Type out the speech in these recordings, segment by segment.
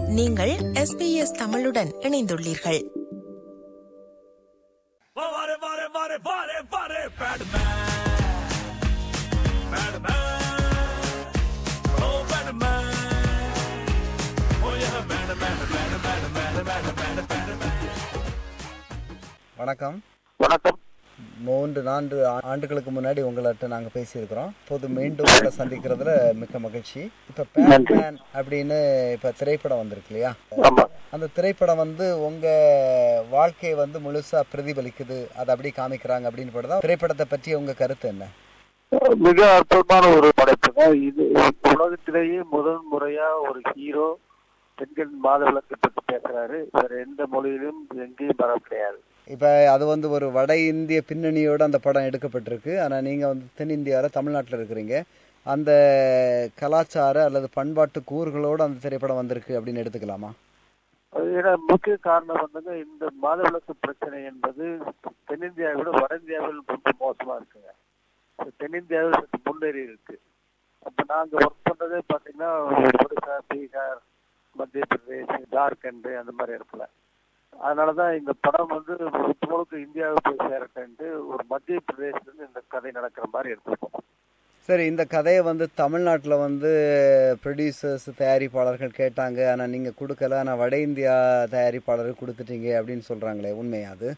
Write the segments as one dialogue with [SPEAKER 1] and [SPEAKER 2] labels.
[SPEAKER 1] நீங்கள் எஸ்பிஎஸ் தமிழுடன் இணைந்துள்ளீர்கள்
[SPEAKER 2] Vare, vare, vare, vare, vare, Batman. Batman. Oh, Batman. Oh, yeah, Batman, Batman, Batman, Batman, Batman, Batman.
[SPEAKER 3] வணக்கம்
[SPEAKER 4] வணக்கம்
[SPEAKER 3] மூன்று நான்கு ஆ- ஆண்டுகளுக்கு முன்னாடி உங்கள்கிட்ட நாங்கள் பேசியிருக்கிறோம் இப்போது மீண்டும் உங்களை சந்திக்கிறதுல மிக்க மகிழ்ச்சி இப்போ பேட்மேன் அப்படின்னு இப்போ திரைப்படம் வந்திருக்கு இல்லையா
[SPEAKER 4] ஆமா
[SPEAKER 3] அந்த திரைப்படம் வந்து உங்க வாழ்க்கையை வந்து முழுசா பிரதிபலிக்குது அதை அப்படி காமிக்கிறாங்க அப்படின்னு படுதா திரைப்படத்தை பற்றி உங்க கருத்து என்ன
[SPEAKER 4] மிக அற்புதமான ஒரு படைப்புங்க இது உலகத்திலேயே முதல் முறையா ஒரு ஹீரோ பெண்கள் மாதவிலக்கை பற்றி பேசுறாரு வேற எந்த மொழியிலும் எங்கேயும் வர கிடையாது
[SPEAKER 3] இப்போ அது வந்து ஒரு வட இந்திய பின்னணியோட அந்த படம் எடுக்கப்பட்டிருக்கு ஆனால் நீங்கள் வந்து தென்னிந்தியாவில் தமிழ்நாட்டில் இருக்கிறீங்க அந்த கலாச்சார அல்லது பண்பாட்டு கூறுகளோடு அந்த திரைப்படம் வந்திருக்கு அப்படின்னு எடுத்துக்கலாமா
[SPEAKER 4] அது ஏன்னா முக்கிய காரணம் வந்துங்க இந்த மாதவிலக்கு பிரச்சனை என்பது தென்னிந்தியாவை விட வட இந்தியாவில் ரொம்ப மோசமா இருக்குங்க இப்ப தென்னிந்தியாவில் சற்று முன்னேறி இருக்கு அப்ப நாங்க ஒர்க் பண்றதே பாத்தீங்கன்னா ஒடிசா பீகார் மத்திய பிரதேஷ் ஜார்க்கண்ட் அந்த மாதிரி இருக்கல அதனாலதான் இந்த படம் வந்து முழுக்க முழுக்க இந்தியாவை போய் சேரட்டன்ட்டு ஒரு மத்திய பிரதேசத்துல இருந்து இந்த கதை நடக்கிற மாதிரி எடுத்துருக்கோம்
[SPEAKER 3] சரி இந்த கதையை வந்து தமிழ்நாட்டில் வந்து ப்ரொடியூசர்ஸ் தயாரிப்பாளர்கள் கேட்டாங்க ஆனால் நீங்கள் கொடுக்கல ஆனால் வட இந்தியா தயாரிப்பாளர்கள் கொடுத்துட்டீங்க அப்படின்னு சொல்கிறாங்களே உண்மையா அது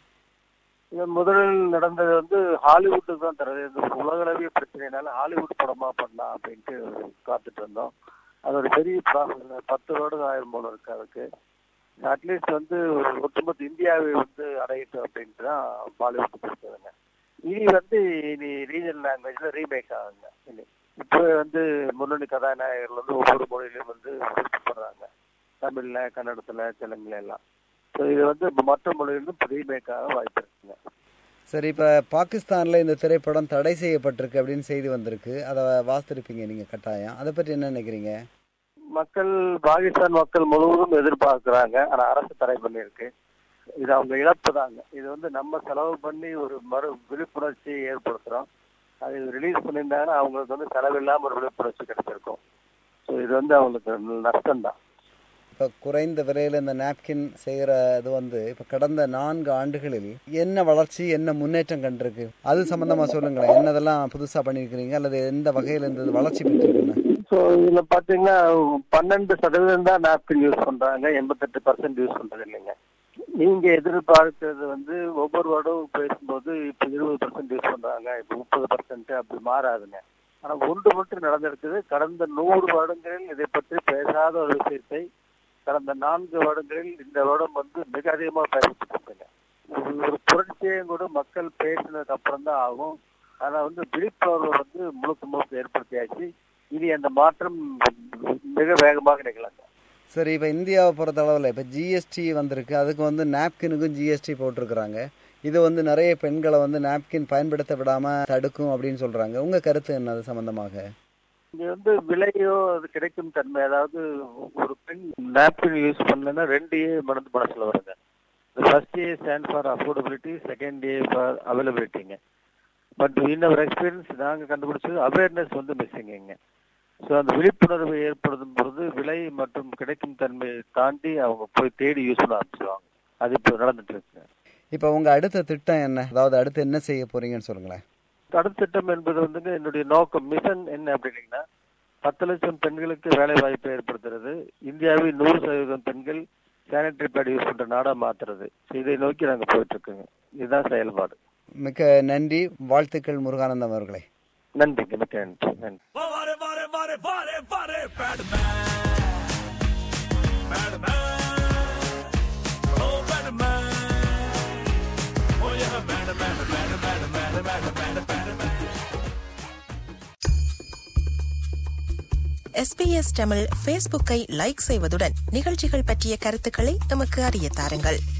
[SPEAKER 4] இது முதலில் நடந்தது வந்து ஹாலிவுட்டுக்கு தான் தரது இந்த உலகளவிய பிரச்சனைனால ஹாலிவுட் படமா பண்ணலாம் அப்படின்ட்டு காத்துட்டு இருந்தோம் அது ஒரு பெரிய ப்ராசஸ் பத்து வருடம் ஆயிரம் போல இருக்கு அதுக்கு அட்லீஸ்ட் வந்து ஒரு ஒட்டுமொத்த இந்தியாவை வந்து அடையட்டும் அப்படின்ட்டு தான் பாலிவுட் கொடுத்ததுங்க இனி வந்து இனி ரீஜனல் லாங்குவேஜ்ல ரீமேக் ஆகுங்க இனி இப்போ வந்து முன்னணி கதாநாயகர்கள் வந்து ஒவ்வொரு மொழியிலும் வந்து விருப்பப்படுறாங்க தமிழ்ல கன்னடத்துல தெலுங்குல எல்லாம் ஸோ இது வந்து மற்ற மொழியிலும் ரீமேக் ஆக வாய்ப்பு இருக்குங்க
[SPEAKER 3] சரி இப்போ பாகிஸ்தானில் இந்த திரைப்படம் தடை செய்யப்பட்டிருக்கு அப்படின்னு செய்தி வந்திருக்கு அதை வாசித்திருப்பீங்க நீங்கள் கட்டாயம் அதை பற்றி என்ன நினைக்கிறீங்க
[SPEAKER 4] மக்கள் பாகிஸ்தான் மக்கள் முழுவதும் எதிர்பார்க்கிறாங்க ஆனா அரசு தடை பண்ணியிருக்கு இது அவங்க இழப்பு தாங்க இது வந்து நம்ம செலவு பண்ணி ஒரு மறு விழிப்புணர்ச்சியை ஏற்படுத்துறோம் அது ரிலீஸ் பண்ணியிருந்தாங்கன்னா அவங்களுக்கு வந்து செலவில்லாம ஒரு விழிப்புணர்ச்சி கிடைச்சிருக்கும் ஸோ இது வந்து அவங்களுக்கு நஷ்டம்தான்
[SPEAKER 3] இப்போ குறைந்த விலையில் இந்த நாப்கின் செய்கிற இது வந்து இப்போ கடந்த நான்கு ஆண்டுகளில் என்ன வளர்ச்சி என்ன முன்னேற்றம் கண்டிருக்கு அது சம்பந்தமா சொல்லுங்களேன் என்னதெல்லாம் புதுசாக பண்ணியிருக்கிறீங்க அல்லது எந்த வகையில் இந்த வளர்ச்சி பெற்றிருக்குன்னு
[SPEAKER 4] ஸோ இதுல பாத்தீங்கன்னா பன்னெண்டு சதவீதம் தான் நாப்கின் யூஸ் பண்றாங்க எண்பத்தெட்டு பர்சன்ட் யூஸ் பண்றது இல்லைங்க நீங்க எதிர்பார்க்கிறது வந்து ஒவ்வொரு வருடம் பேசும்போது இப்ப இருபது பர்சன்ட் யூஸ் பண்றாங்க இப்ப முப்பது பர்சன்ட் அப்படி மாறாதுங்க ஆனா ஒன்று மட்டும் நடந்திருக்குது கடந்த நூறு வருடங்களில் இதை பற்றி பேசாத ஒரு விஷயத்தை கடந்த நான்கு வருடங்களில் இந்த வருடம் வந்து மிக அதிகமா பேசிட்டு இருக்குங்க ஒரு ஒரு புரட்சியையும் கூட மக்கள் பேசினதுக்கு அப்புறம் தான் ஆகும் ஆனா வந்து விழிப்புணர்வு வந்து முழுக்க முழுக்க ஏற்படுத்தியாச்சு இனி அந்த மாற்றம் மிக வேகமாக நிகழாங்க
[SPEAKER 3] சரி இப்போ இந்தியாவை பொறுத்த அளவில் இப்போ ஜிஎஸ்டி வந்திருக்கு அதுக்கு வந்து நாப்கினுக்கும் ஜிஎஸ்டி போட்டிருக்கிறாங்க இது வந்து நிறைய பெண்களை வந்து நாப்கின் பயன்படுத்த விடாமல் தடுக்கும் அப்படின்னு சொல்கிறாங்க உங்கள் கருத்து என்ன அது சம்பந்தமாக
[SPEAKER 4] இங்க வந்து விலையோ அது கிடைக்கும் தன்மை அதாவது ஒரு பெண் நாப்கின் யூஸ் பண்ணலன்னா ரெண்டு ஏ மருந்து மனசுல வருங்க first A stand for affordability second A for அவைலபிலிட்டிங்க பட் இன் அவர் எக்ஸ்பீரியன்ஸ் நாங்க கண்டுபிடிச்சது அவேர்னஸ் வந்து மிஸ்ஸிங்க ஸோ அந்த விழிப்புணர்வு ஏற்படுத்தும் பொழுது விலை மற்றும் கிடைக்கும் தன்மையை தாண்டி அவங்க போய் தேடி யூஸ் பண்ண ஆரம்பிச்சிருவாங்க அது இப்போ நடந்துட்டு இருக்கு
[SPEAKER 3] இப்போ உங்கள் அடுத்த திட்டம் என்ன அதாவது அடுத்து என்ன செய்ய போறீங்கன்னு சொல்லுங்களேன்
[SPEAKER 4] அடுத்த திட்டம் என்பது வந்துங்க என்னுடைய நோக்கம் மிஷன் என்ன அப்படின்னீங்கன்னா பத்து லட்சம் பெண்களுக்கு வேலை வாய்ப்பை ஏற்படுத்துறது இந்தியாவில் நூறு சதவீதம் பெண்கள் சானிட்டரி பேட் யூஸ் பண்ற நாடா மாத்துறது So இதை நோக்கி நாங்க போயிட்டு இருக்கோங்க இதுதான் செயல்பாடு
[SPEAKER 3] மிக்க நன்றி வாழ்த்துக்கள் முருகானந்தம் அவர்களே
[SPEAKER 4] நன்றிங்க மிக்க நன்றி நன்றி
[SPEAKER 2] Vare, vare, vare, vare, vare, Batman. Batman. Oh, Batman. Oh, yeah, Batman, Batman, Batman, Batman, Batman, Batman.
[SPEAKER 1] SBS Tamil ஃபேஸ்புக்கை லைக் செய்வதுடன் நிகழ்ச்சிகள் பற்றிய கருத்துக்களை எமக்கு அறிய தாருங்கள்